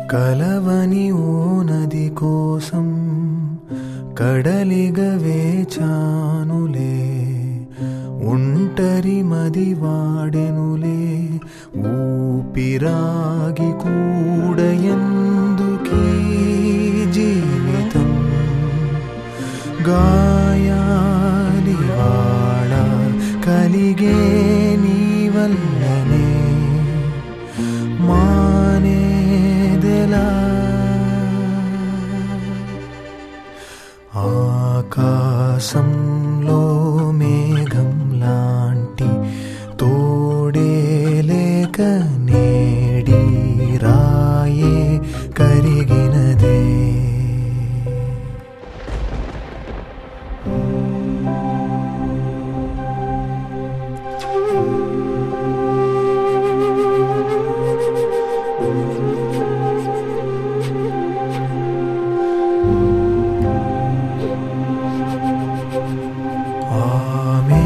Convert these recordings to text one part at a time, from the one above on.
కలవని ఓ నది కోసం కడలిగా వేచానులే ఒంటరి మది వాడెనులే ఊపిరాగి కూడా ఎందుకీ జీవితం గాయాలి వాడ కలిగే నీ వల్లనే మానేదెలా ఆకాశంలో మేఘం లాంటి తోడే లేక నేడి రాయే కరిగినదే ఆమె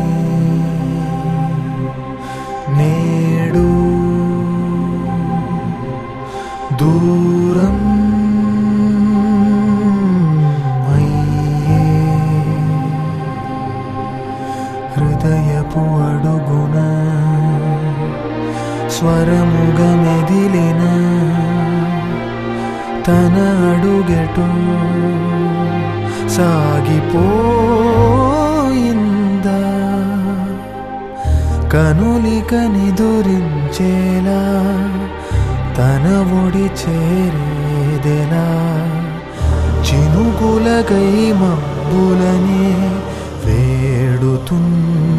నేడు దూరం అయ్యే హృదయపు అడుగున స్వరముగ మెదిలిన తన అడుగెటు సాగిపోయిందా కనులిక నిదురించేలా తన ఒడి చేరేదెలా చినుకులకై మబ్బులనే వేడుతున్న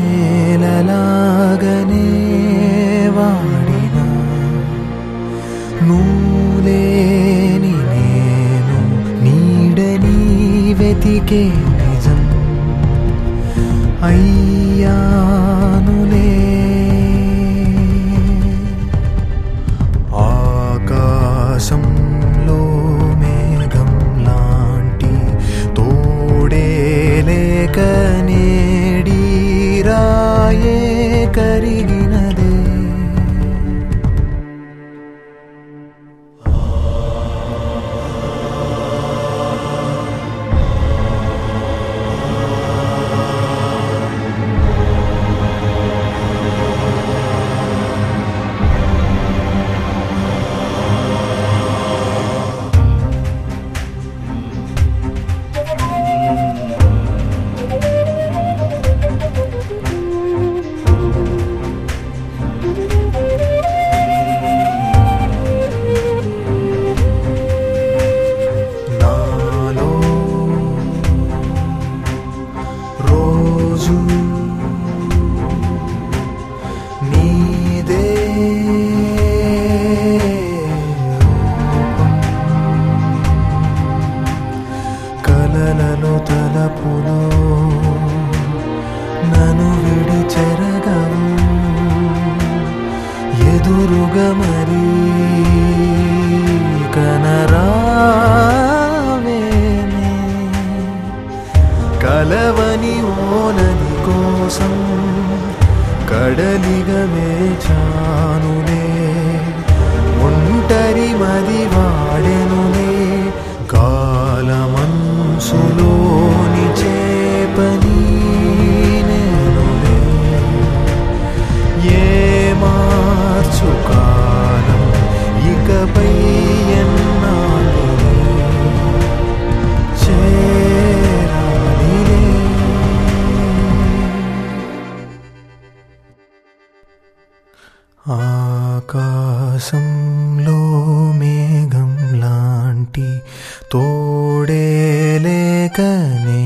నేలలాగనే వాడిన నువ్వులేని నేను నీడని వెతికే నిజం అయ్యానులే ఆకాశంలో మేఘం లాంటి తోడే లేక నేడి రాయే కరిగినదే నాలో రోజు నీదే రూపం కలలలో తలపులో నన్ను విడి చెరగవు ఎదురుగా మరి కనరావేనే కలవని ఓనది కోసం కడలిగా వేచానులే ఒంటరి మది వాడెనులే కాలమంసులోని చేపని నేనులే ఏ మార్చు కాలం ఇకపై ఎన్నాళ్ళు చేరాలిలే ఆకాశంలో మేఘం లాంటి తోడే లేకనే